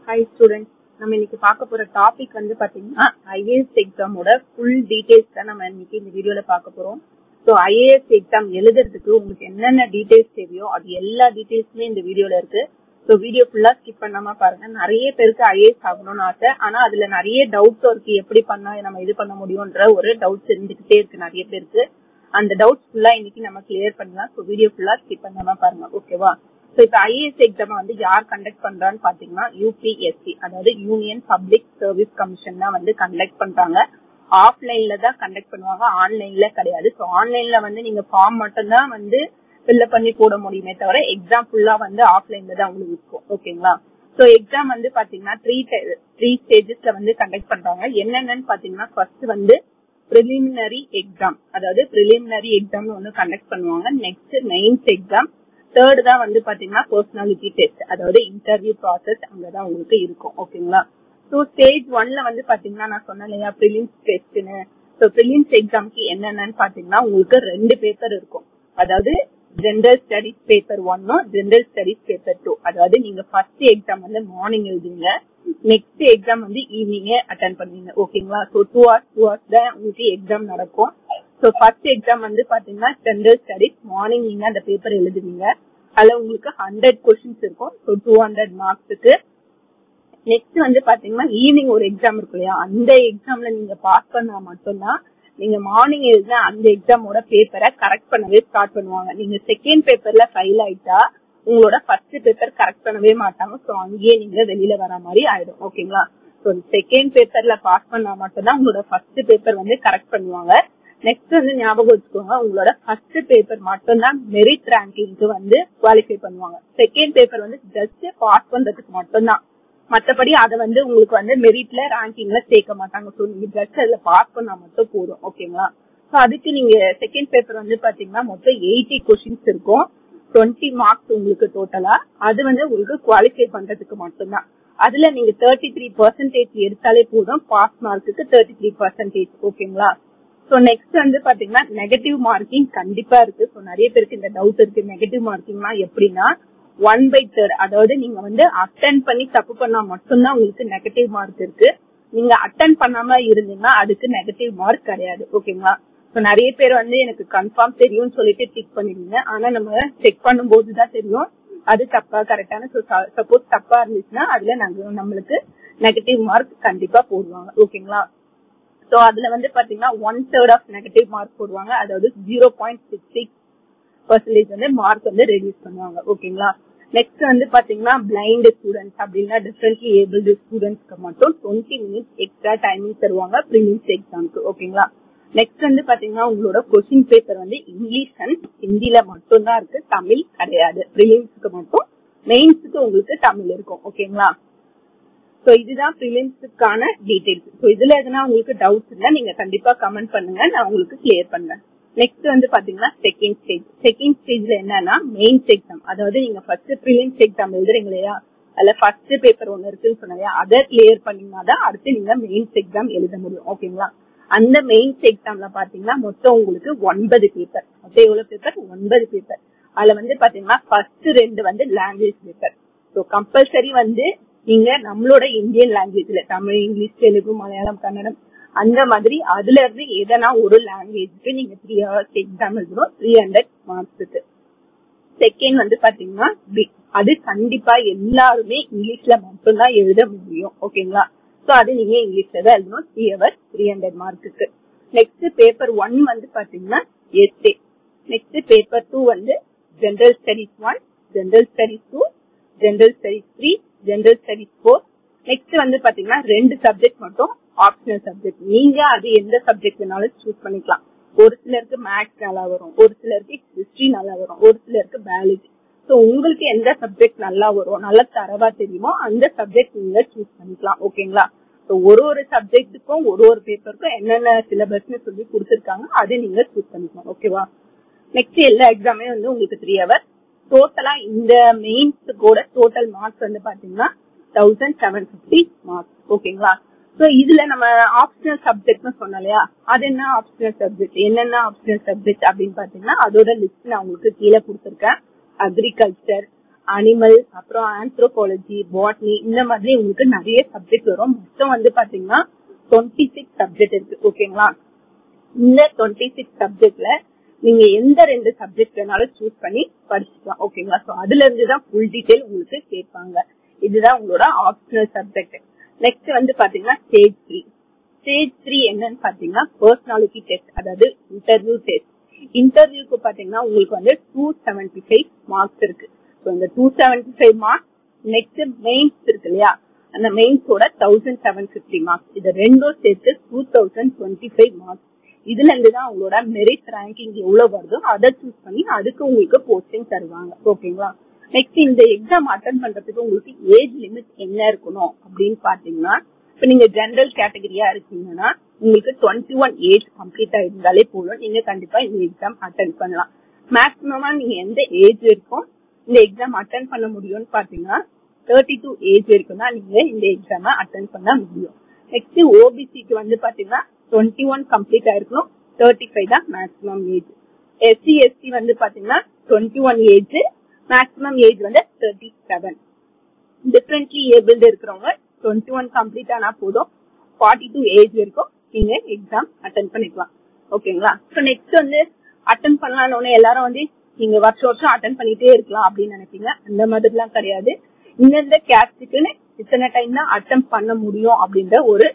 hi students நம்ம இன்னைக்கு பார்க்க போற டாபிக் வந்து பாத்தீங்கன்னா ஐஏஎஸ் எக்ஸாமோட ஃபுல் டீடைல்ஸ் தான் நம்ம இன்னைக்கு இந்த வீடியோல பார்க்க போறோம் ஸோ ஐஏஎஸ் எக்ஸாம் எழுதுறதுக்கு உங்களுக்கு என்னென்ன டீடைல்ஸ் தேவையோ அது எல்லா டீடைல்ஸுமே இந்த வீடியோல இருக்கு ஸோ வீடியோ ஃபுல்லா ஸ்கிப் பண்ணாம பாருங்க நிறைய பேருக்கு ஐஏஎஸ் ஆகணும்னு ஆசை ஆனா அதுல நிறைய டவுட்ஸ் இருக்கு எப்படி பண்ணா நம்ம இது பண்ண முடியும்ன்ற ஒரு டவுட்ஸ் இருந்துகிட்டே இருக்கு நிறைய பேருக்கு அந்த டவுட்ஸ் ஃபுல்லா இன்னைக்கு நம்ம கிளியர் பண்ணலாம் ஸோ வீடியோ ஃபுல்லா ஸ்கிப் பண்ணாம பாருங்க ஓகேவா ஸோ இப்போ ஐஏஎஸ் எக்ஸாம் வந்து யார் கண்டக்ட் பண்றான்னு பாத்தீங்கன்னா யூபிஎஸ்சி அதாவது யூனியன் பப்ளிக் சர்வீஸ் கமிஷன் தான் வந்து கண்டக்ட் பண்றாங்க ஆஃப்லைன்ல தான் கண்டக்ட் பண்ணுவாங்க ஆன்லைன்ல கிடையாது ஸோ ஆன்லைன்ல வந்து நீங்க ஃபார்ம் மட்டும் தான் வந்து ஃபில்அப் பண்ணி போட முடியுமே தவிர எக்ஸாம் ஃபுல்லா வந்து ஆஃப்லைன்ல தான் உங்களுக்கு இருக்கும் ஓகேங்களா ஸோ எக்ஸாம் வந்து பாத்தீங்கன்னா த்ரீ த்ரீ ஸ்டேஜஸ்ல வந்து கண்டக்ட் பண்றாங்க என்னென்னு பாத்தீங்கன்னா ஃபர்ஸ்ட் வந்து ப்ரிலிமினரி எக்ஸாம் அதாவது ப்ரிலிமினரி எக்ஸாம் ஒன்னு கண்டக்ட் பண்ணுவாங்க நெக்ஸ்ட் மெயின்ஸ் எக்ஸாம் தேர்ட் தான் வந்து பாத்தீங்கன்னா பர்சனாலிட்டி டெஸ்ட் அதாவது இன்டர்வியூ ப்ராசஸ் அங்கதான் உங்களுக்கு இருக்கும் ஓகேங்களா ஸோ ஸ்டேஜ் ஒன்ல வந்து பாத்தீங்கன்னா நான் சொன்னேன் இல்லையா ப்ரிலிம்ஸ் டெஸ்ட்னு ஸோ ப்ரிலிம்ஸ் எக்ஸாம்க்கு என்னென்னு பாத்தீங்கன்னா உங்களுக்கு ரெண்டு பேப்பர் இருக்கும் அதாவது ஜென்ரல் ஸ்டடிஸ் பேப்பர் ஒன்னும் ஜென்ரல் ஸ்டடிஸ் பேப்பர் டூ அதாவது நீங்க ஃபர்ஸ்ட் எக்ஸாம் வந்து மார்னிங் எழுதுவீங்க நெக்ஸ்ட் எக்ஸாம் வந்து ஈவினிங்கே அட்டன் பண்ணுவீங்க ஓகேங்களா so two hours two hours தான் உங்களுக்கு எக்ஸாம் நடக்கும் ஸோ ஃபர்ஸ்ட் எக்ஸாம் வந்து பாத்தீங்கன்னா ஜென்ரல் ஸ்டடிஸ் மார்னிங் நீங்க அந்த பேப்பர் எழுதுவீங்க அதுல உங்களுக்கு ஹண்ட்ரட் கொஸ்டின்ஸ் இருக்கும் ஸோ டூ ஹண்ட்ரட் மார்க்ஸுக்கு நெக்ஸ்ட் வந்து பாத்தீங்கன்னா ஈவினிங் ஒரு எக்ஸாம் இருக்கு இல்லையா அந்த எக்ஸாம்ல நீங்க பாஸ் பண்ணா மட்டும்தான் நீங்க மார்னிங் எழுதின அந்த எக்ஸாமோட பேப்பரை கரெக்ட் பண்ணவே ஸ்டார்ட் பண்ணுவாங்க நீங்க செகண்ட் பேப்பர்ல ஃபெயில் ஆயிட்டா உங்களோட ஃபர்ஸ்ட் பேப்பர் கரெக்ட் பண்ணவே மாட்டாங்க ஸோ அங்கேயே நீங்க வெளியில வர மாதிரி ஆயிடும் ஓகேங்களா ஸோ செகண்ட் பேப்பர்ல பாஸ் பண்ணா மட்டும்தான் உங்களோட ஃபர்ஸ்ட் பேப்பர் வந்து கரெக்ட் பண்ணுவாங்க நெக்ஸ்ட் வந்து ஞாபகம் வச்சுக்கோங்க உங்களோட ஃபர்ஸ்ட் பேப்பர் மட்டும்தான் மெரிட் ரேங்கிங்க்கு வந்து குவாலிஃபை பண்ணுவாங்க செகண்ட் பேப்பர் வந்து ஜஸ்ட் பாஸ் பண்றதுக்கு மட்டும்தான் மத்தபடி அதை வந்து உங்களுக்கு வந்து மெரிட்ல ரேங்கிங்ல சேர்க்க மாட்டாங்க ஸோ நீங்க ஜஸ்ட் அதுல பாஸ் பண்ணா மட்டும் போதும் ஓகேங்களா ஸோ அதுக்கு நீங்க செகண்ட் பேப்பர் வந்து பாத்தீங்கன்னா மொத்தம் எயிட்டி கொஸ்டின்ஸ் இருக்கும் டுவெண்ட்டி மார்க்ஸ் உங்களுக்கு டோட்டலா அது வந்து உங்களுக்கு குவாலிஃபை பண்றதுக்கு மட்டும்தான் அதுல நீங்க தேர்ட்டி த்ரீ பர்சன்டேஜ் எடுத்தாலே போதும் பாஸ் மார்க்குக்கு தேர்ட்டி த்ரீ பர்சன்டேஜ் ஓகேங்களா ஸோ நெக்ஸ்ட் வந்து பாத்தீங்கன்னா நெகட்டிவ் மார்க்கிங் கண்டிப்பா இருக்கு ஸோ நிறைய பேருக்கு இந்த டவுட் இருக்கு நெகட்டிவ் மார்க்கிங்னா எப்படின்னா ஒன் பை தேர்ட் அதாவது நீங்க வந்து அட்டன் பண்ணி தப்பு பண்ணா மட்டும்தான் உங்களுக்கு நெகட்டிவ் மார்க் இருக்கு நீங்க அட்டன் பண்ணாம இருந்தீங்கன்னா அதுக்கு நெகட்டிவ் மார்க் கிடையாது ஓகேங்களா ஸோ நிறைய பேர் வந்து எனக்கு கன்ஃபார்ம் தெரியும்னு சொல்லிட்டு டிக் பண்ணிடுவீங்க ஆனா நம்ம செக் பண்ணும்போது தான் தெரியும் அது தப்பா கரெக்டான ஸோ சப்போஸ் தப்பா இருந்துச்சுன்னா அதுல நாங்க நம்மளுக்கு நெகட்டிவ் மார்க் கண்டிப்பா போடுவாங்க ஓகேங்களா ஸோ அதுல வந்து பாத்தீங்கன்னா one third of negative mark போடுவாங்க அதாவது zero point six six percentage வந்து மார்க் வந்து ரெடியூஸ் பண்ணுவாங்க ஓகேங்களா நெக்ஸ்ட் வந்து பாத்தீங்கன்னா பிளைண்ட் ஸ்டூடெண்ட்ஸ் அப்படின்னா டிஃபரெண்ட்லி ஏபிள்டு ஸ்டூடெண்ட்ஸ்க்கு மட்டும் டுவெண்ட்டி மினிட்ஸ் எக்ஸ்ட்ரா டைமிங் தருவாங்க ப்ரிலிம்ஸ் எக்ஸாம்க்கு ஓகேங்களா நெக்ஸ்ட் வந்து பாத்தீங்கன்னா உங்களோட கொஸ்டின் பேப்பர் வந்து இங்கிலீஷ் அண்ட் ஹிந்தில மட்டும் தான் இருக்கு தமிழ் கிடையாது ப்ரிலிம்ஸ்க்கு மட்டும் மெயின்ஸுக்கு உங்களுக்கு தமிழ் இருக்கும் ஓகேங்களா சோ இதுதான் ப்ரிலிம்ஸுக்கான டீடைல்ஸ் சோ இதுல எதனா உங்களுக்கு டவுட்ஸ் இருந்தா நீங்க கண்டிப்பா கமெண்ட் பண்ணுங்க நான் உங்களுக்கு கிளியர் பண்றேன் நெக்ஸ்ட் வந்து பாத்தீங்கன்னா செகண்ட் ஸ்டேஜ் செகண்ட் ஸ்டேஜ்ல என்னன்னா மெயின்ஸ் எக்ஸாம் அதாவது நீங்க ஃபர்ஸ்ட் ப்ரிலிம்ஸ் எக்ஸாம் எழுதுறீங்க இல்லையா அதுல ஃபர்ஸ்ட் பேப்பர் ஒன்னு இருக்குன்னு சொன்னாங்க அதை கிளியர் பண்ணீங்கன்னா தான் அடுத்து நீங்க மெயின்ஸ் எக்ஸாம் எழுத முடியும் ஓகேங்களா அந்த மெயின்ஸ் எக்ஸாம்ல பாத்தீங்கன்னா மொத்தம் உங்களுக்கு ஒன்பது பேப்பர் மொத்தம் எவ்வளவு பேப்பர் ஒன்பது பேப்பர் அதுல வந்து பாத்தீங்கன்னா ஃபர்ஸ்ட் ரெண்டு வந்து லாங்குவேஜ் பேப்பர் ஸோ கம்பல்சரி வந்து நீங்க நம்மளோட இந்தியன் லாங்குவேஜ்ல தமிழ் இங்கிலீஷ் தெலுங்கு மலையாளம் கன்னடம் அந்த மாதிரி அதுல இருந்து எதனா ஒரு லாங்குவேஜ்க்கு நீங்க த்ரீ ஹவர்ஸ் எக்ஸாம் எழுதணும் த்ரீ ஹண்ட்ரட் மார்க்ஸுக்கு செகண்ட் வந்து பாத்தீங்கன்னா அது கண்டிப்பா எல்லாருமே இங்கிலீஷ்ல மட்டும்தான் எழுத முடியும் ஓகேங்களா சோ அது நீங்க இங்கிலீஷ்ல தான் எழுதணும் த்ரீ ஹவர்ஸ் த்ரீ ஹண்ட்ரட் மார்க்குக்கு நெக்ஸ்ட் பேப்பர் ஒன் வந்து பாத்தீங்கன்னா எஸ்ஏ நெக்ஸ்ட் பேப்பர் டூ வந்து general studies one general studies two general studies three general studies four next வந்து பாத்தீங்கன்னா ரெண்டு சப்ஜெக்ட் மட்டும் ஆப்ஷனல் சப்ஜெக்ட் நீங்க அது எந்த சப்ஜெக்ட் வேணாலும் சூஸ் பண்ணிக்கலாம் ஒரு சிலருக்கு மேக்ஸ் நல்லா வரும் ஒரு சிலருக்கு ஹிஸ்டரி நல்லா வரும் ஒரு சிலருக்கு பயாலஜி ஸோ உங்களுக்கு எந்த சப்ஜெக்ட் நல்லா வரும் நல்லா தரவா தெரியுமோ அந்த சப்ஜெக்ட் நீங்க சூஸ் பண்ணிக்கலாம் ஓகேங்களா ஸோ ஒரு ஒரு சப்ஜெக்ட்டுக்கும் ஒரு ஒரு பேப்பருக்கும் என்னென்ன சிலபஸ்னு சொல்லி கொடுத்துருக்காங்க அதை நீங்க சூஸ் பண்ணிக்கலாம் ஓகேவா நெக்ஸ்ட் எல்லா எக்ஸாமே வந்து உங்களுக்கு த்ரீ ஹவர் டோட்டலா இந்த மெயின்ஸுக்கோட டோட்டல் மார்க்ஸ் வந்து பாத்தீங்கன்னா தௌசண்ட் செவன் பிப்டி மார்க்ஸ் ஓகேங்களா சோ இதுல நம்ம ஆப்ஷனல் சப்ஜெக்ட்னு சொன்னோம் இல்லையா அது என்ன ஆப்ஷனல் சப்ஜெக்ட் என்னென்ன ஆப்ஷனல் சப்ஜெக்ட் அப்படின்னு பாத்தீங்கன்னா அதோட லிஸ்ட் நான் உங்களுக்கு கீழே கொடுத்துருக்கேன் அக்ரிகல்ச்சர் அனிமல் அப்புறம் ஆந்த்ரோபாலஜி பாட்னி இந்த மாதிரி உங்களுக்கு நிறைய சப்ஜெக்ட் வரும் மொத்தம் வந்து பாத்தீங்கன்னா டுவெண்ட்டி சிக்ஸ் சப்ஜெக்ட் இருக்கு ஓகேங்களா இந்த டுவெண்ட்டி சிக்ஸ் சப்ஜெக்ட்ல நீங்க எந்த ரெண்டு சப்ஜெக்ட் வேணாலும் சூஸ் பண்ணி படிச்சுக்கலாம் ஓகேங்களா சோ அதுல இருந்து தான் ஃபுல் டீடைல் உங்களுக்கு கேட்பாங்க இதுதான் உங்களோட ஆப்ஷனல் சப்ஜெக்ட் நெக்ஸ்ட் வந்து பாத்தீங்கன்னா ஸ்டேஜ் த்ரீ ஸ்டேஜ் த்ரீ என்னன்னு பாத்தீங்கன்னா பர்சனாலிட்டி டெஸ்ட் அதாவது இன்டர்வியூ டெஸ்ட் இன்டர்வியூக்கு பாத்தீங்கன்னா உங்களுக்கு வந்து டூ செவன்டி ஃபைவ் மார்க்ஸ் இருக்கு ஸோ இந்த two seventy five marks next mains இருக்கு இல்லையா அந்த மெயின்ஸோட தௌசண்ட் செவன் பிப்டி மார்க்ஸ் இது ரெண்டும் சேர்த்து two thousand twenty five marks இதுல இருந்து தான் உங்களோட மெரிட் ரேங்கிங் எவ்வளவு வருதோ அதை சூஸ் பண்ணி அதுக்கு உங்களுக்கு போஸ்டிங் தருவாங்க ஓகேங்களா நெக்ஸ்ட் இந்த எக்ஸாம் அட்டன் பண்றதுக்கு உங்களுக்கு ஏஜ் லிமிட் என்ன இருக்கணும் அப்படின்னு பாத்தீங்கன்னா இப்ப நீங்க ஜெனரல் கேட்டகரியா இருக்கீங்கன்னா உங்களுக்கு டுவெண்ட்டி ஒன் ஏஜ் கம்ப்ளீட் ஆயிருந்தாலே போதும் நீங்க கண்டிப்பா இந்த எக்ஸாம் அட்டன் பண்ணலாம் மேக்சிமமா நீங்க எந்த ஏஜ் வரைக்கும் இந்த எக்ஸாம் அட்டன் பண்ண முடியும்னு பாத்தீங்கன்னா தேர்ட்டி டூ ஏஜ் வரைக்கும் தான் நீங்க இந்த எக்ஸாம அட்டன் பண்ண முடியும் நெக்ஸ்ட் ஓபிசிக்கு வந்து பாத்தீங்கன்னா டுவெண்ட்டி ஒன் கம்ப்ளீட் ஆயிருக்கணும் தேர்ட்டி ஃபைவ் தான் மேக்ஸிமம் ஏஜ் எஸ்சி எஸ்டி வந்து பாத்தீங்கன்னா twenty one age maximum age வந்து தேர்ட்டி செவன் டிஃப்ரெண்ட்லி ஏபிள்டு இருக்கிறவங்க டுவெண்ட்டி ஒன் கம்ப்ளீட் ஆனா போதும் ஃபார்ட்டி டூ ஏஜ் வரைக்கும் நீங்க எக்ஸாம் அட்டன் பண்ணிக்கலாம் ஓகேங்களா ஸோ நெக்ஸ்ட் வந்து அட்டன் பண்ணலாம்னு எல்லாரும் வந்து நீங்க வருஷம் வருஷம் அட்டன் பண்ணிட்டே இருக்கலாம் அப்படின்னு நினைப்பீங்க அந்த மாதிரிலாம் கிடையாது இந்தந்த கேஸ்டுக்குன்னு இத்தனை டைம் தான் அட்டன் பண்ண முடியும் அப்படின்ற ஒரு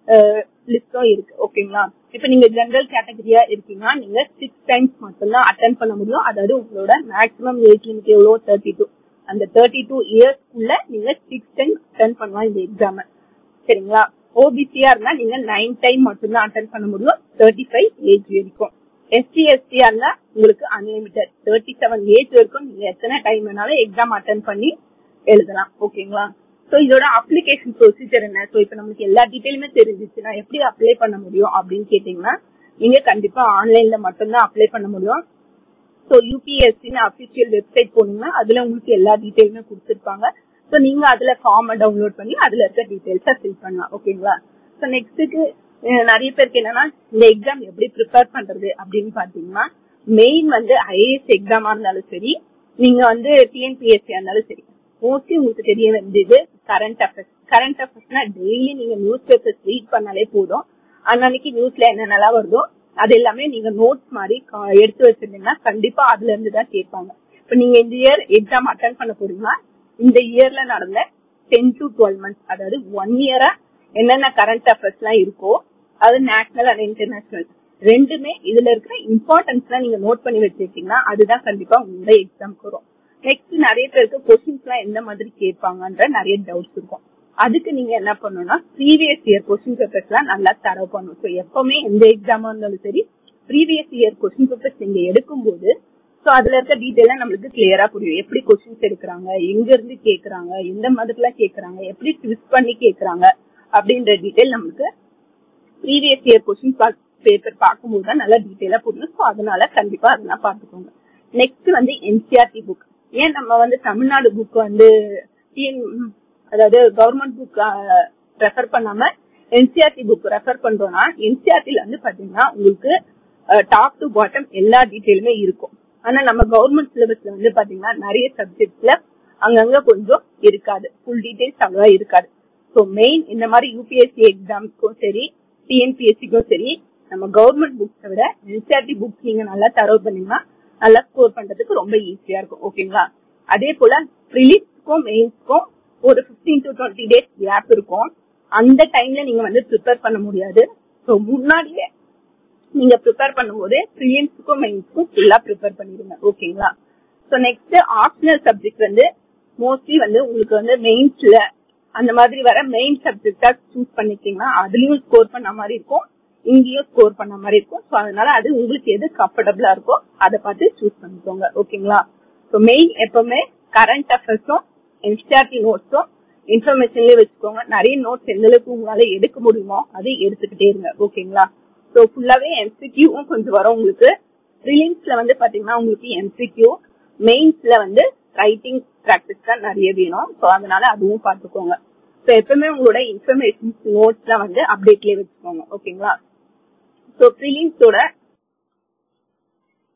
லிஸ்டும் இருக்கு ஓகேங்களா இப்ப நீங்க ஜெனரல் கேட்டகரியா இருக்கீங்கன்னா நீங்க சிக்ஸ் டைம்ஸ் மட்டும்தான் அட்டன் பண்ண முடியும் அதாவது உங்களோட மேக்ஸிமம் ஏஜ் லிமிட் எவ்வளோ தேர்ட்டி டூ அந்த தேர்ட்டி டூ இயர்ஸ்க்குள்ள நீங்க சிக்ஸ் டைம் அட்டன் பண்ணலாம் இந்த எக்ஸாம சரிங்களா ஓபிசியா இருந்தா நீங்க நைன் டைம் மட்டும்தான் அட்டன் பண்ண முடியும் தேர்ட்டி ஃபைவ் ஏஜ் வரைக்கும் எஸ்சி எஸ்டியா இருந்தா உங்களுக்கு அன்லிமிட்டட் தேர்ட்டி செவன் ஏஜ் வரைக்கும் நீங்க எத்தனை டைம் வேணாலும் எக்ஸாம் அட்டன் பண்ணி எழுதலாம் ஓகேங்களா சோ இதோட அப்ளிகேஷன் ப்ரொசீஜர் என்ன சோ இப்ப நமக்கு எல்லா டீடைலுமே தெரிஞ்சிச்சுன்னா எப்படி அப்ளை பண்ண முடியும் அப்படின்னு கேட்டீங்கன்னா நீங்க கண்டிப்பா ஆன்லைன்ல மட்டும்தான் அப்ளை பண்ண முடியும் ஸோ யூபிஎஸ்சின்னு அபிஷியல் வெப்சைட் போனீங்கன்னா அதுல உங்களுக்கு எல்லா டீடைலுமே கொடுத்துருப்பாங்க ஸோ நீங்க அதுல ஃபார்மை டவுன்லோட் பண்ணி அதுல இருக்க டீடைல்ஸை ஃபில் பண்ணலாம் ஓகேங்களா ஸோ நெக்ஸ்ட்டுக்கு நிறைய பேருக்கு என்னன்னா இந்த எக்ஸாம் எப்படி ப்ரிப்பேர் பண்றது அப்படின்னு பாத்தீங்கன்னா மெயின் வந்து ஐஏஎஸ் எக்ஸாமா இருந்தாலும் சரி நீங்க வந்து டிஎன்பிஎஸ்சி இருந்தாலும் சரி மோஸ்ட்லி உங்களுக்கு தெரிய வேண்டியது கரண்ட் அஃபேர்ஸ் கரண்ட் அஃபேர்ஸ்னா டெய்லி நீங்க நியூஸ் பேப்பர்ஸ் ரீட் பண்ணாலே போதும் அன்னன்னைக்கு நியூஸ்ல என்னென்னலாம் வருதோ அது எல்லாமே நீங்க நோட்ஸ் மாதிரி எடுத்து வச்சிருந்தீங்கன்னா கண்டிப்பா அதுல இருந்து தான் கேட்பாங்க இப்ப நீங்க இந்த இயர் எக்ஸாம் அட்டன் பண்ண போறீங்கன்னா இந்த இயர்ல நடந்த டென் டு டுவெல் மந்த்ஸ் அதாவது ஒன் இயரா என்னென்ன கரண்ட் அஃபேர்ஸ் எல்லாம் இருக்கோ அது நேஷனல் அண்ட் இன்டர்நேஷனல் ரெண்டுமே இதுல இருக்கிற இம்பார்ட்டன்ஸ் நீங்க நோட் பண்ணி வச்சிருக்கீங்கன்னா அதுதான் கண்டிப்பா உங்களோட எக்ஸாம்க்கு வரும் நெக்ஸ்ட் நிறைய பேருக்கு கொஸ்டின்ஸ் எல்லாம் எந்த மாதிரி கேட்பாங்கன்ற நிறைய டவுட்ஸ் இருக்கும் அதுக்கு நீங்க என்ன பண்ணணும்னா ப்ரீவியஸ் இயர் கொஸ்டின் பேப்பர்ஸ் எல்லாம் நல்லா தரவு பண்ணணும் ஸோ எப்பவுமே எந்த எக்ஸாமா இருந்தாலும் சரி ப்ரீவியஸ் இயர் கொஸ்டின் பேப்பர்ஸ் நீங்க எடுக்கும்போது ஸோ அதுல இருக்க டீட்டெயிலாம் நம்மளுக்கு கிளியரா புரியும் எப்படி கொஸ்டின்ஸ் எடுக்கிறாங்க எங்க இருந்து கேக்குறாங்க எந்த மாதிரிலாம் கேக்குறாங்க எப்படி ட்விஸ்ட் பண்ணி கேக்குறாங்க அப்படின்ற டீட்டெயில் நம்மளுக்கு ப்ரீவியஸ் இயர் கொஸ்டின் பேப்பர் பார்க்கும்போது தான் நல்லா டீட்டெயிலா புரியும் ஸோ அதனால கண்டிப்பா அதெல்லாம் பார்த்துக்கோங்க நெக்ஸ்ட் வந்து என்சிஆர்டி புக் ஏன் நம்ம வந்து தமிழ்நாடு புக் வந்து டிஎன் அதாவது கவர்மெண்ட் புக் ரெஃபர் பண்ணாம என்சிஆர்டி புக் ரெஃபர் பண்றோம்னா என்சிஆர்டில வந்து பாத்தீங்கன்னா உங்களுக்கு டாப் டு பாட்டம் எல்லா டீட்டெயிலுமே இருக்கும் ஆனா நம்ம கவர்மெண்ட் சிலபஸ்ல வந்து பாத்தீங்கன்னா நிறைய சப்ஜெக்ட்ஸ்ல அங்கங்க கொஞ்சம் இருக்காது ஃபுல் டீடைல்ஸ் அவ்வளவா இருக்காது ஸோ மெயின் இந்த மாதிரி யூபிஎஸ்சி எக்ஸாம்ஸ்க்கும் சரி டிஎன்பிஎஸ்சிக்கும் சரி நம்ம கவர்மெண்ட் புக்ஸை விட என்சிஆர்டி புக்ஸ் நீங்க நல்லா தரவு பண்ணீங்கன்னா நல்லா ஸ்கோர் பண்றதுக்கு ரொம்ப ஈஸியா இருக்கும் ஓகேங்களா அதே போல ப்ரிலிம்ஸ்க்கும் மெயின்ஸ்க்கும் ஒரு fifteen to twenty days gap இருக்கும் அந்த டைம்ல நீங்க வந்து ப்ரிப்பேர் பண்ண முடியாது ஸோ முன்னாடியே நீங்க ப்ரிப்பேர் பண்ணும்போது ப்ரிலிம்ஸ்க்கும் மெயின்ஸ்க்கும் ஃபுல்லா ப்ரிப்பேர் பண்ணிடுங்க ஓகேங்களா ஸோ நெக்ஸ்ட் ஆப்ஷனல் சப்ஜெக்ட் வந்து மோஸ்ட்லி வந்து உங்களுக்கு வந்து மெயின்ஸ்ல அந்த மாதிரி வர மெயின் சப்ஜெக்டா சூஸ் பண்ணிட்டீங்கன்னா அதுலயும் ஸ்கோர் பண்ண மாதிரி இருக்கும் இங்கேயும் ஸ்கோர் பண்ண மாதிரி இருக்கும் ஸோ அதனால அது உங்களுக்கு எது கம்ஃபர்டபுளா இருக்கோ அதை பார்த்து சூஸ் பண்ணிக்கோங்க ஓகேங்களா ஸோ மெயின் எப்பவுமே கரண்ட் அஃபேர்ஸும் என்சிஆர்டி நோட்ஸும் இன்ஃபர்மேஷன்லயே வச்சுக்கோங்க நிறைய நோட்ஸ் எந்த அளவுக்கு உங்களால எடுக்க முடியுமோ அதை எடுத்துக்கிட்டே இருங்க ஓகேங்களா ஸோ ஃபுல்லாவே எம்சிக்யூவும் கொஞ்சம் வரும் உங்களுக்கு ப்ரிலிம்ஸ்ல வந்து பாத்தீங்கன்னா உங்களுக்கு எம்சிக்யூ மெயின்ஸ்ல வந்து ரைட்டிங் ப்ராக்டிஸ் தான் நிறைய வேணும் ஸோ அதனால அதுவும் பார்த்துக்கோங்க ஸோ எப்பவுமே உங்களோட இன்ஃபர்மேஷன் நோட்ஸ்லாம் வந்து அப்டேட்லயே வச்சுக்கோங்க ஓகேங்களா ஸோ ப்ரிலிம்ஸோட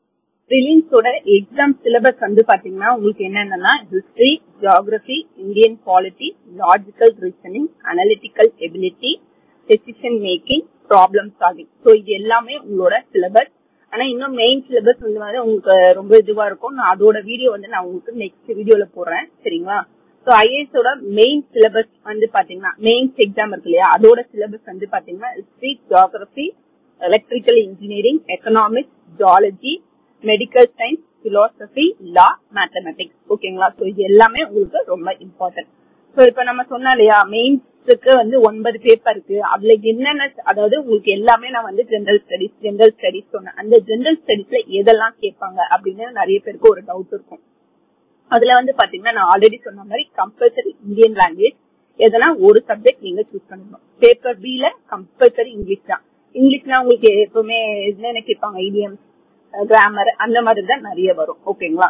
ப்ரிலிம்ஸோட எக்ஸாம் சிலபஸ் வந்து பாத்தீங்கன்னா உங்களுக்கு என்னென்னன்னா history geography Indian polity logical reasoning analytical ability decision making problem solving so இது எல்லாமே உங்களோட சிலபஸ் ஆனா இன்னும் மெயின் சிலபஸ் வந்து வந்து உங்களுக்கு ரொம்ப இதுவா இருக்கும் நான் அதோட வீடியோ வந்து நான் உங்களுக்கு நெக்ஸ்ட் வீடியோல போடுறேன் சரிங்களா ஸோ ஐஏஎஸோட மெயின் சிலபஸ் வந்து பாத்தீங்கன்னா மெயின்ஸ் எக்ஸாம் இருக்கு இல்லையா அதோட சிலபஸ் வந்து பாத்தீங்கன்னா history geography electrical engineering economics zoology medical science philosophy law mathematics ஓகேங்களா ஸோ இது எல்லாமே உங்களுக்கு ரொம்ப இம்பார்ட்டன்ட் ஸோ இப்போ நம்ம சொன்னோம் இல்லையா மெயின்ஸுக்கு வந்து ஒன்பது பேப்பர் இருக்கு அதுல என்னென்ன அதாவது உங்களுக்கு எல்லாமே நான் வந்து ஜென்ரல் ஸ்டடிஸ் ஜென்ரல் ஸ்டடிஸ் சொன்னேன் அந்த ஜென்ரல் ஸ்டடிஸ்ல எதெல்லாம் கேட்பாங்க அப்படின்னு நிறைய பேருக்கு ஒரு டவுட் இருக்கும் அதுல வந்து பாத்தீங்கன்னா நான் ஆல்ரெடி சொன்ன மாதிரி கம்பல்சரி இந்தியன் லாங்குவேஜ் எதனா ஒரு சப்ஜெக்ட் நீங்க சூஸ் பண்ணணும் பேப்பர் பில கம்பல்சரி இங்கிலீஷ் தான் இங்கிலீஷ்னா உங்களுக்கு எப்பவுமே என்னென்ன கேட்பாங்க இடியம்ஸ் கிராமர் அந்த மாதிரி தான் நிறைய வரும் ஓகேங்களா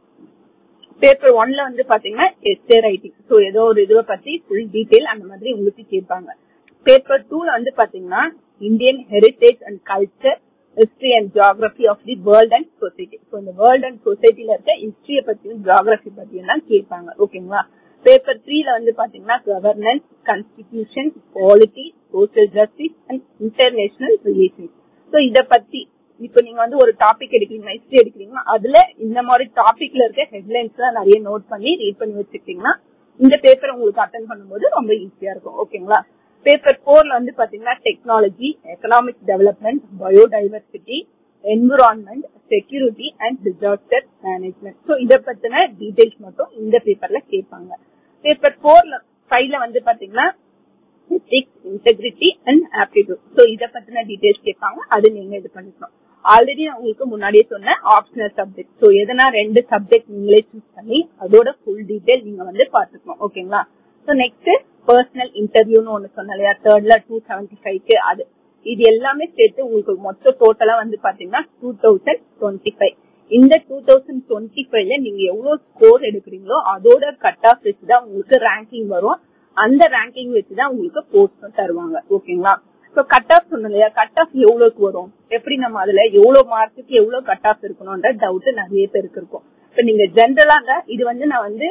பேப்பர் ஒன்ல வந்து பாத்தீங்கன்னா எஸ்ஏ ரைட்டிங் ஸோ ஏதோ ஒரு இதுவை பத்தி ஃபுல் டீடைல் அந்த மாதிரி உங்களுக்கு கேட்பாங்க பேப்பர் டூல வந்து பாத்தீங்கன்னா Indian heritage and culture history and geography of the world and society so இந்த வேர்ல்ட் அண்ட் சொசைட்டில இருக்க ஹிஸ்டரியை பத்தியும் ஜியாகிரபி பத்தியும் தான் கேட்பாங்க ஓகேங்களா பேப்பர் த்ரீல வந்து பாத்தீங்கன்னா governance constitution polity social justice and international relations so இத பத்தி இப்போ நீங்க வந்து ஒரு டாபிக் எடுக்கிறீங்க ஹிஸ்டரி எடுக்கிறீங்கன்னா அதுல இந்த மாதிரி டாபிக்ல இருக்க ஹெட்லைன்ஸ் எல்லாம் நிறைய நோட் பண்ணி ரீட் பண்ணி வச்சுக்கிட்டீங்கன்னா இந்த பேப்பர் உங்களுக்கு அட்டன் பண்ணும்போது ரொம்ப ஈஸியா இருக்கும் ஓகேங்களா பேப்பர் போர்ல வந்து பாத்தீங்கன்னா technology economic development biodiversity environment security and disaster management so இதை பத்தின டீடைல்ஸ் மட்டும் இந்த பேப்பர்ல கேட்பாங்க பேப்பர் போர்ல ஃபைவ்ல வந்து பாத்தீங்கன்னா ethics integrity and aptitude so இதை பத்தின டீடைல்ஸ் கேட்பாங்க அது நீங்க இது பண்ணிக்கணும் ஆல்ரெடி நான் உங்களுக்கு முன்னாடியே சொன்னேன் ஆப்ஷனல் சப்ஜெக்ட் ஸோ எதனா ரெண்டு சப்ஜெக்ட் நீங்களே சூஸ் பண்ணி அதோட ஃபுல் டீடைல் நீங்க வந்து பாத்துக்கணும் ஓகேங்களா ஸோ நெக்ஸ்ட் பர்சனல் இன்டர்வியூன்னு ஒன்னு சொன்னேன் இல்லையா தேர்ட்ல டூ செவன்டி ஃபைவ்க்கு அது இது எல்லாமே சேர்த்து உங்களுக்கு மொத்த டோட்டலா வந்து பாத்தீங்கன்னா டூ தௌசண்ட் டுவெண்ட்டி ஃபைவ் இந்த டூ தௌசண்ட் டுவெண்ட்டி ஃபைவ்ல நீங்க எவ்வளவு ஸ்கோர் எடுக்கிறீங்களோ அதோட கட் ஆஃப் வச்சு தான் உங்களுக்கு ரேங்கிங் வரும் அந்த ரேங்கிங் வச்சு தான் உங்களுக்கு போஸ்ட் தருவாங்க ஓகேங்களா ஸோ கட் ஆஃப் சொன்னோம் இல்லையா கட் ஆஃப் எவ்வளவுக்கு வரும் எப்படி நம்ம அதுல எவ்வளவு மார்க்குக்கு எவ்வளவு கட் ஆஃப் இருக்கணும்ன்ற டவுட் நிறைய பேருக்கு இருக்கும் இப்ப நீங்க ஜென்ரலாங்க இது வந்து நான் வந்து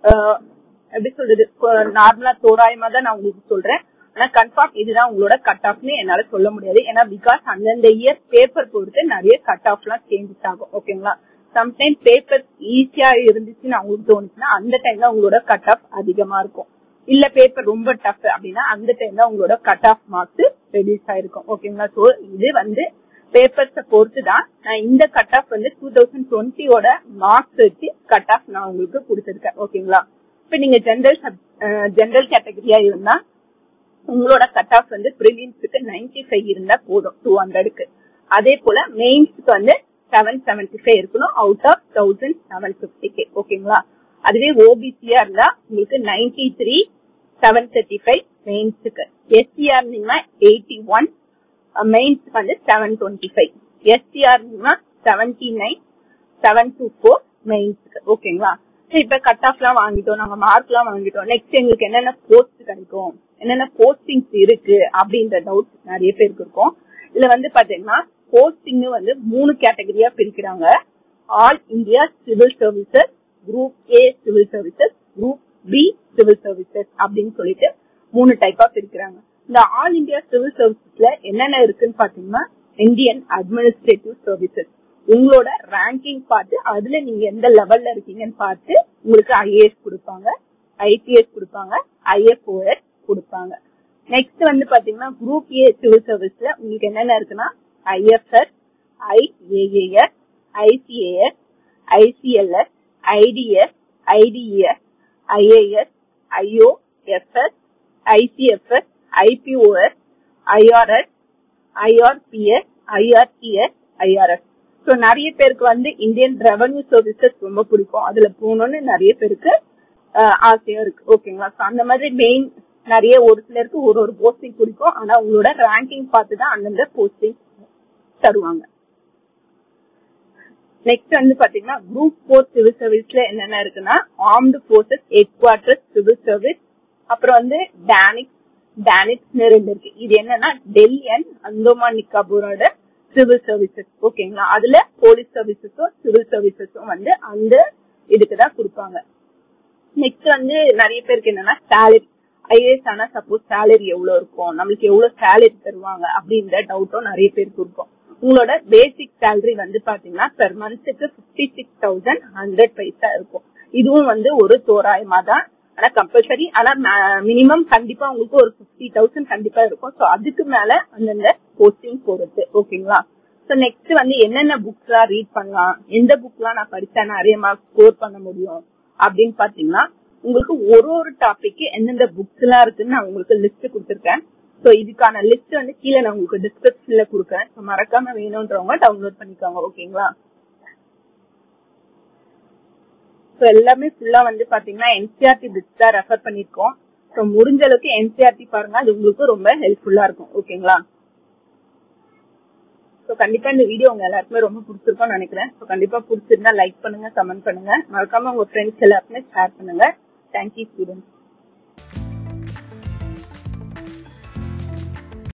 எப்படி சொல்றது நார்மலா தோராயமா தான் நான் உங்களுக்கு சொல்றேன் ஆனா கன்ஃபார்ம் இதுதான் உங்களோட கட் ஆஃப்னு என்னால சொல்ல முடியாது ஏன்னா பிகாஸ் அந்தந்த இயர் பேப்பர் பொறுத்து நிறைய கட் ஆஃப் எல்லாம் சேஞ்சஸ் ஆகும் ஓகேங்களா சம்டைம் பேப்பர் ஈஸியா இருந்துச்சுன்னு அவங்களுக்கு தோணுச்சுன்னா அந்த டைம்ல உங்களோட கட் ஆஃப் அதிகமா இருக்கும் இல்ல பேப்பர் ரொம்ப டஃப் அப்படின்னா அந்த டைம்ல உங்களோட கட் ஆஃப் மார்க்ஸ் ரெடியூஸ் ஆயிருக்கும் ஓகேங்களா சோ இது வந்து பேப்பர்ஸ பொறுத்து தான் நான் இந்த கட் ஆஃப் வந்து டூ தௌசண்ட் டுவெண்ட்டியோட மார்க்ஸ் வச்சு கட் ஆஃப் நான் உங்களுக்கு கொடுத்துருக்கேன் ஓகேங்களா இப்ப நீங்க ஜென்ரல் ஜென்ரல் கேட்டகரியா இருந்தா உங்களோட கட் ஆஃப் வந்து பிரிலியன்ஸுக்கு நைன்டி ஃபைவ் இருந்தா போதும் டூ ஹண்ட்ரடுக்கு அதே போல மெயின்ஸ்க்கு வந்து செவன் செவன்டி ஃபைவ் இருக்கணும் அவுட் ஆஃப் தௌசண்ட் செவன் பிப்டிக்கு ஓகேங்களா அதுவே ஓபிசியா இருந்தா உங்களுக்கு ninety three seven thirty five மெயின்ஸுக்கு எஸ்சியா இருந்தீங்கன்னா எயிட்டி ஒன் மெயின்ஸ்க்கு வந்து செவன் டுவெண்ட்டி ஃபைவ் எஸ்சியா இருந்தீங்கன்னா seventy nine seven two four மெயின்ஸ்க்கு ஓகேங்களா இப்ப கட் ஆஃப் எல்லாம் வாங்கிட்டோம் நாங்க மார்க் எல்லாம் வாங்கிட்டோம் நெக்ஸ்ட் எங்களுக்கு என்னென்ன போஸ்ட் கிடைக்கும் என்னென்ன போஸ்டிங்ஸ் இருக்கு அப்படின்ற டவுட் நிறைய பேருக்கு இருக்கும் இதுல வந்து பாத்தீங்கன்னா போஸ்டிங் வந்து மூணு கேட்டகரியா பிரிக்கிறாங்க all India civil services group A civil services group B civil services அப்படின்னு சொல்லிட்டு மூணு டைப்பா பிரிக்கிறாங்க இந்த ஆல் இந்தியா சிவில் சர்வீசஸ்ல என்னென்ன இருக்குன்னு பாத்தீங்கன்னா இந்தியன் அட்மினிஸ்ட்ரேட்டிவ் சர்வீசஸ் உங்களோட ரேங்கிங் பார்த்து அதுல நீங்க எந்த லெவல்ல இருக்கீங்கன்னு பார்த்து உங்களுக்கு ஐஏஎஸ் கொடுப்பாங்க ஐபிஎஸ் கொடுப்பாங்க ஐஎஃப்ஓஎஸ் கொடுப்பாங்க நெக்ஸ்ட் வந்து பாத்தீங்கன்னா குரூப் ஏ சிவில் சர்வீஸ்ல உங்களுக்கு என்னென்ன இருக்குன்னா IFS IAAS ICAS ICLS IDS IDES IAS IOFS ICFS IPOS IRS IRPS IRTS IRS so நிறைய பேருக்கு வந்து இந்தியன் ரெவன்யூ சர்வீசஸ் ரொம்ப பிடிக்கும் அதுல போகணும்னு நிறைய பேருக்கு ஆசையா இருக்கு ஓகேங்களா ஸோ அந்த மாதிரி மெயின் நிறைய ஒரு சிலருக்கு ஒரு ஒரு போஸ்டிங் பிடிக்கும் ஆனா உங்களோட ரேங்கிங் பார்த்து தான் அந்தந்த போஸ்டிங் தருவாங்க நெக்ஸ்ட் வந்து பாத்தீங்கன்னா குரூப் போர் சிவில் சர்வீஸ்ல என்னென்ன இருக்குன்னா armed forces headquarters civil service அப்புறம் வந்து டேனிக் டேனிக்ஸ்னு ரெண்டு இருக்கு இது என்னன்னா டெல்லி அண்ட் அந்தோமான் நிக்காபூரோட சிவில் சர்வீசஸ் ஓகேங்களா அதுல போலீஸ் சர்வீசஸும் சிவில் சர்வீசஸும் வந்து அந்த இதுக்கு தான் கொடுப்பாங்க நெக்ஸ்ட் வந்து நிறைய பேருக்கு என்னன்னா சேலரி ஐஏஎஸ் ஆனா சப்போஸ் சேலரி எவ்வளவு இருக்கும் நம்மளுக்கு எவ்வளவு சேலரி தருவாங்க அப்படின்ற டவுட்டும் நிறைய பேருக்கு இருக்கும் உங்களோட பேசிக் சேலரி வந்து பாத்தீங்கன்னா பெர் மந்த்துக்கு பிப்டி சிக்ஸ் தௌசண்ட் ஹண்ட்ரட் பைசா இருக்கும் இதுவும் வந்து ஒரு தோராயமா தான் ஆனா கம்பல்சரி ஆனா மினிமம் கண்டிப்பா உங்களுக்கு ஒரு பிப்டி தௌசண்ட் கண்டிப்பா இருக்கும் சோ அதுக்கு மேல அந்தந்த போஸ்டிங் பொறுத்து ஓகேங்களா சோ நெக்ஸ்ட் வந்து என்னென்ன புக்ஸ் எல்லாம் ரீட் பண்ணலாம் எந்த புக் எல்லாம் நான் படிச்சா நிறைய மார்க் ஸ்கோர் பண்ண முடியும் அப்படின்னு பாத்தீங்கன்னா உங்களுக்கு ஒரு ஒரு டாபிக் எந்தெந்த புக்ஸ் எல்லாம் இருக்குன்னு நான் உங்களுக்கு லிஸ்ட் கொடுத்துருக்கேன் சோ இதுக்கான லிஸ்ட் வந்து கீழே நான் உங்களுக்கு டிஸ்கிரிப்ஷன்ல கொடுக்குறேன் So மறக்காம வேணும்ன்றவங்க டவுன்லோட் பண்ணிக்கோங்க ஓகேங்களா ஸோ எல்லாமே ஃபுல்லா வந்து பாத்தீங்கன்னா என்சிஆர்டி புக்ஸ் தான் ரெஃபர் பண்ணிருக்கோம் ஸோ முடிஞ்ச அளவுக்கு என்சிஆர்டி பாருங்க அது உங்களுக்கு ரொம்ப ஹெல்ப்ஃபுல்லா இருக்கும் ஓகேங்களா ஸோ கண்டிப்பா இந்த வீடியோ உங்க எல்லாருக்குமே ரொம்ப பிடிச்சிருக்கும்னு நினைக்கிறேன் ஸோ கண்டிப்பா பிடிச்சிருந்தா லைக் பண்ணுங்க கமெண்ட் பண்ணுங்க மறக்காம உங்க ஃப்ரெண்ட்ஸ் எல்லாருக்குமே ஷேர் பண்ணுங்க தேங்க்யூ ஸ்டூடெண்ட்ஸ்